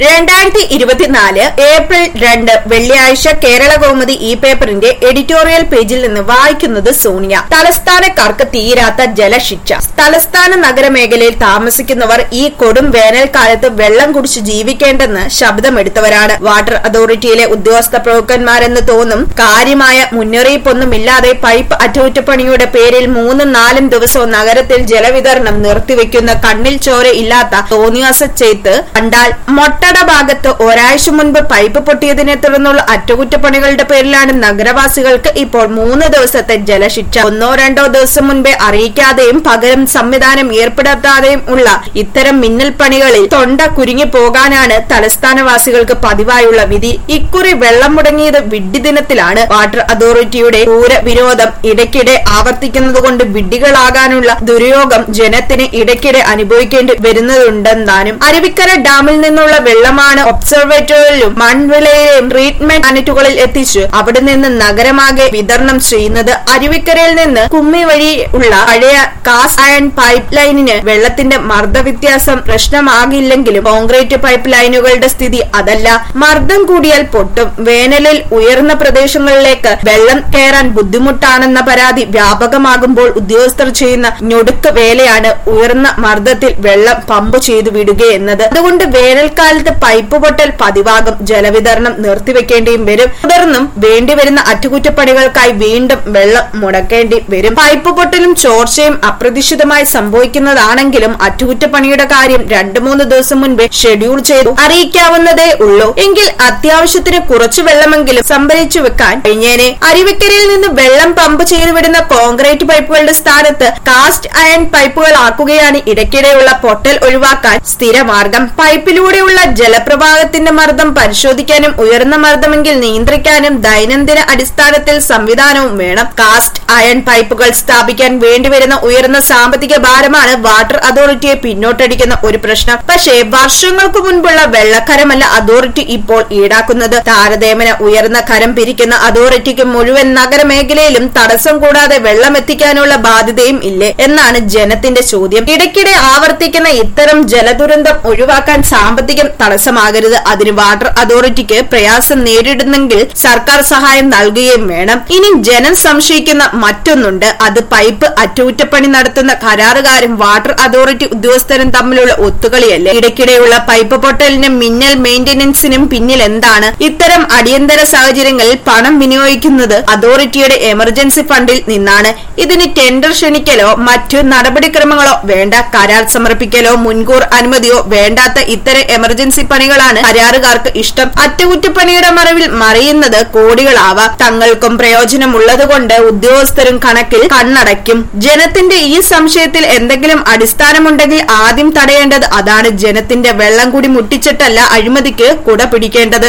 രണ്ടായിരത്തി ഇരുപത്തിനാല് ഏപ്രിൽ രണ്ട് വെള്ളിയാഴ്ച കേരള കൗമുദി ഈ പേപ്പറിന്റെ എഡിറ്റോറിയൽ പേജിൽ നിന്ന് വായിക്കുന്നത് സോണിയ തലസ്ഥാനക്കാർക്ക് തീരാത്ത ജലശിക്ഷ തലസ്ഥാന നഗരമേഖലയിൽ താമസിക്കുന്നവർ ഈ കൊടും വേനൽക്കാലത്ത് വെള്ളം കുടിച്ച് ജീവിക്കേണ്ടെന്ന് ശബ്ദമെടുത്തവരാണ് വാട്ടർ അതോറിറ്റിയിലെ ഉദ്യോഗസ്ഥ പ്രമുഖന്മാരെന്ന് തോന്നും കാര്യമായ മുന്നറിയിപ്പൊന്നുമില്ലാതെ പൈപ്പ് അറ്റകുറ്റപ്പണിയുടെ പേരിൽ മൂന്നും നാലും ദിവസവും നഗരത്തിൽ ജലവിതരണം നിർത്തിവെക്കുന്ന കണ്ണിൽ ചോര ഇല്ലാത്ത തോന്നിയാസ ചെയ്ത്ത് കണ്ടാൽ മൊട്ടട ഭാഗത്ത് ഒരാഴ്ച മുൻപ് പൈപ്പ് പൊട്ടിയതിനെ തുടർന്നുള്ള അറ്റകുറ്റപ്പണികളുടെ പേരിലാണ് നഗരവാസികൾക്ക് ഇപ്പോൾ മൂന്ന് ദിവസത്തെ ജലശിക്ഷ ഒന്നോ രണ്ടോ ദിവസം മുൻപേ അറിയിക്കാതെയും പകരം സംവിധാനം ഏർപ്പെടുത്താതെയും ഉള്ള ഇത്തരം മിന്നൽ പണികളിൽ തൊണ്ട കുരുങ്ങി പോകാനാണ് തലസ്ഥാനവാസികൾക്ക് പതിവായുള്ള വിധി ഇക്കുറി വെള്ളം മുടങ്ങിയത് വിഡ്ഢി ദിനത്തിലാണ് വാട്ടർ അതോറിറ്റിയുടെ ക്രൂര വിരോധം ഇടയ്ക്കിടെ ആവർത്തിക്കുന്നതുകൊണ്ട് വിഡ്ഢികളാകാനുള്ള ദുര്യോഗം ജനത്തിന് ഇടയ്ക്കിടെ അനുഭവിക്കേണ്ടി വരുന്നതുണ്ടെന്നാനും അരുവിക്കര ഡാമിൽ നിന്നുള്ള വെള്ളമാണ് ഒബ്സർവേറ്ററിയിലും മൺവിളയിലെയും ട്രീറ്റ്മെന്റ് യൂണിറ്റുകളിൽ എത്തിച്ച് അവിടെ നിന്ന് നഗരമാകെ വിതരണം ചെയ്യുന്നത് അരുവിക്കരയിൽ നിന്ന് കുമ്മി വഴി ഉള്ള പഴയ കാസ്റ്റ് അയൺ പൈപ്പ് ലൈനിന് വെള്ളത്തിന്റെ മർദ്ദവ്യത്യാസം പ്രശ്നമാകില്ലെങ്കിലും കോൺക്രീറ്റ് പൈപ്പ് ലൈനുകളുടെ സ്ഥിതി അതല്ല മർദ്ദം കൂടിയാൽ പൊട്ടും വേനലിൽ ഉയർന്ന പ്രദേശങ്ങളിലേക്ക് വെള്ളം കയറാൻ ബുദ്ധിമുട്ടാണെന്ന പരാതി വ്യാപകമാകുമ്പോൾ ഉദ്യോഗസ്ഥർ ചെയ്യുന്ന ഞൊടുക്ക് വേലയാണ് ഉയർന്ന മർദ്ദത്തിൽ വെള്ളം പമ്പ് ചെയ്തു വിടുകയെന്നത് അതുകൊണ്ട് വേനൽക്കാലത്ത് പൈപ്പ് പൊട്ടൽ പതിവാകും ജലവിതരണം നിർത്തിവെക്കേണ്ടിയും വരും തുടർന്നും വേണ്ടിവരുന്ന അറ്റകുറ്റപ്പണികൾക്കായി വീണ്ടും വെള്ളം മുടക്കേണ്ടി വരും പൈപ്പ് പൊട്ടലും ചോർച്ചയും അപ്രതീക്ഷിതമായി സംഭവിക്കുന്നതാണെങ്കിലും അറ്റകുറ്റപ്പണിയുടെ കാര്യം രണ്ടു മൂന്ന് ദിവസം മുൻപേ ഷെഡ്യൂൾ ചെയ്തു അറിയിക്കാവുന്നതേ ഉള്ളൂ എങ്കിൽ അത്യാവശ്യത്തിന് കുറച്ചു വെള്ളമെങ്കിലും സംഭരിച്ചു വെക്കാൻ കഴിഞ്ഞേനെ അരുവിക്കരയിൽ നിന്ന് വെള്ളം പമ്പ് ചെയ്തു വിടുന്ന കോൺക്രീറ്റ് പൈപ്പുകളുടെ സ്ഥാനത്ത് കാസ്റ്റ് അയൺ പൈപ്പുകൾ ആക്കുകയാണ് ഇടയ്ക്കിടെയുള്ള പൊട്ടൽ ഒഴിവാക്കാൻ സ്ഥിരമാർഗം പൈപ്പിലൂടെയുള്ള ജലപ്രവാഹത്തിന്റെ മർദ്ദം പരിശോധിക്കാനും ഉയർന്ന മർദ്ദമെങ്കിൽ നിയന്ത്രിക്കാനും ദൈനംദിന അടിസ്ഥാനത്തിൽ സംവിധാനവും വേണം കാസ്റ്റ് അയൺ പൈപ്പുകൾ സ്ഥാപിക്കാൻ വേണ്ടിവരുന്ന ഉയർന്ന സാമ്പത്തിക ഭാരമാണ് വാട്ടർ അതോറിറ്റിയെ പിന്നോട്ടടിക്കുന്ന ഒരു പ്രശ്നം പക്ഷേ വർഷങ്ങൾക്ക് മുൻപുള്ള വെള്ളക്കരമല്ല അതോറിറ്റി ഇപ്പോൾ ഈടാക്കുന്നത് താരതമ്യേന ഉയർന്ന കരം പിരിക്കുന്ന അതോറിറ്റിക്ക് മുഴുവൻ നഗരമേഖലയിലും തടസ്സം കൂടാതെ വെള്ളം എത്തിക്കാനുള്ള ബാധ്യതയും ഇല്ലേ എന്നാണ് ജനത്തിന്റെ ചോദ്യം ഇടയ്ക്കിടെ ആവർത്തിക്കുന്ന ഇത്തരം ജലദുരന്തം ഒഴിവാക്കാൻ സാമ്പത്തികം തടസ്സമാകരുത് അതിന് വാട്ടർ അതോറിറ്റിക്ക് പ്രയാസം നേരിടുന്നെങ്കിൽ സർക്കാർ സഹായം നൽകുകയും വേണം ഇനി ജനം സംശയിക്കുന്ന മറ്റൊന്നുണ്ട് അത് പൈപ്പ് അറ്റകുറ്റപ്പണി നടത്തുന്ന കരാറുകാരും വാട്ടർ അതോറിറ്റി ഉദ്യോഗസ്ഥരും തമ്മിലുള്ള ഒത്തുകളിയല്ലേ ഇടയ്ക്കിടെയുള്ള പൈപ്പ് പൊട്ടലിനും മിന്നൽ മെയിന്റനൻസിനും പിന്നിൽ എന്താണ് ഇത്തരം അടിയന്തര സാഹചര്യങ്ങളിൽ പണം വിനിയോഗിക്കുന്നത് അതോറിറ്റിയുടെ എമർജൻസി ഫണ്ടിൽ നിന്നാണ് ഇതിന് ടെൻഡർ ക്ഷണിക്കലോ മറ്റു നടപടിക്രമങ്ങളോ വേണ്ട കരാർ സമർപ്പിക്കലോ മുൻകൂർ അനുമതിയോ വേണ്ടാത്ത ഇത്തരം എമർജൻസി പണികളാണ് കരാറുകാർക്ക് ഇഷ്ടം അറ്റകുറ്റപ്പണിയുടെ മറവിൽ മറിയുന്നത് കോടികളാവാം തങ്ങൾക്കും പ്രയോജനമുള്ളതുകൊണ്ട് ഉദ്യോഗസ്ഥരും കണക്കിൽ കണ്ണടയ്ക്കും ജനത്തിന്റെ ഈ സംശയത്തിൽ എന്തെങ്കിലും അടിസ്ഥാനമുണ്ടെങ്കിൽ ആദ്യം തടയേണ്ടത് അതാണ് ജനത്തിന്റെ വെള്ളം കൂടി മുട്ടിച്ചിട്ടല്ല അഴിമതിക്ക് കുട പിടിക്കേണ്ടത്